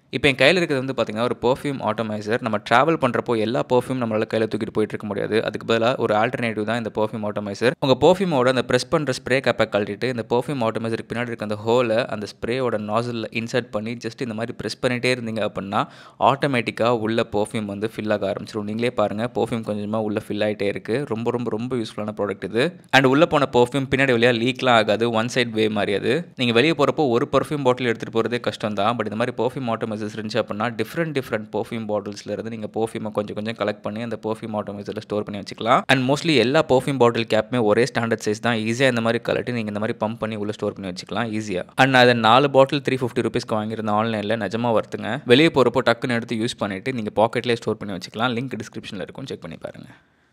இப்போ என் கையில் இருக்கிறது வந்து பார்த்தீங்கன்னா ஒரு பெர்ஃப்யூம் ஆட்டோமைசர் நம்ம ட்ராவல் பண்ணுறப்போ எல்லா பெர்ஃப்யூம் நம்மளால் கையில் தூக்கிட்டு போயிட்டு இருக்க முடியாது அதுக்கு பதிலாக ஒரு ஆல்டர்னேட்டிவ் தான் இந்த பெர்ஃப்யூம் ஆட்டோமைசர் உங்கள் பெர்ஃப்யூமோட அந்த ப்ரெஸ் பண்ணுற ஸ்ப்ரே கேப்பை கழட்டிட்டு இந்த பெர்ஃப்யூம் ஆட்டோமைசருக்கு பின்னாடி இருக்க அந்த ஹோலை அந்த ஸ்ப்ரேயோட நாசிலில் இன்சர்ட் பண்ணி ஜஸ்ட் இந்த மாதிரி ப்ரெஸ் பண்ணிட்டே இருந்தீங்க அப்படின்னா ஆட்டோமேட்டிக்காக உள்ள பெர்ஃப்யூம் வந்து ஃபில் ஆக ஆரம்பிச்சிடும் நீங்களே பாருங்கள் பெர்ஃப்யூம் கொஞ்சமாக உள்ள ஃபில் ஆகிட்டே இருக்குது ரொம்ப ரொம்ப ரொம்ப யூஸ்ஃபுல்லான ப்ராடக்ட் இது அண்ட் உள்ளே போன பெர்ஃப்யூம் பின்னாடி வழியாக லீக்லாம் ஆகாது ஒன் சைட் வே மாதிரி அது நீங்கள் வெளியே போகிறப்போ ஒரு பர்ஃப்யூம் பாட்டில் எடுத்துகிட்டு போகிறதே கஷ்டம் தான் பட் இந்த மாதிரி பெர்ஃப்யூம் ஆட்டோமைசர்ஸ் இருந்துச்சு அப்படின்னா டிஃப்ரெண்ட் டிஃப்ரெண்ட் பெர்ஃப்யூம் பாட்டில்ஸ்ல இருந்து நீங்கள் பெர்ஃப்யூமை கொஞ்சம் கொஞ்சம் கலெக்ட் பண்ணி அந்த பெர்ஃப்யூம் ஆட்டோமைசரில் ஸ்டோர் பண்ணி வச்சுக்கலாம் அண்ட் மோஸ்ட்லி எல்லா பெர்ஃப்யூம் பாட்டில் கேப்புமே ஒரே ஸ்டாண்டர்ட் சைஸ் தான் ஈஸியாக இந்த மாதிரி கலட்டி நீங்கள் இந்த மாதிரி பம்ப் பண்ணி உள்ள ஸ்டோர் பண்ணி வச்சுக்கலாம் ஈஸியாக அண்ட் அதை நாலு பாட்டில் த்ரீ ஃபிஃப்டி ருபீஸ்க்கு வாங்கியிருந்தேன் ஆன்லைனில் நிஜமாக வருத்துங்க வெளியே போகிறப்போ டக்குன்னு எடுத்து யூஸ் பண்ணிவிட்டு நீங்கள் பாக்கெட்லேயே ஸ்டோர் பண்ணி வச்சுக்கலாம் லிங்க் டிஸ்கிரிப்ஷனில் இருக்கும் செக் பண்ணி பாருங்கள்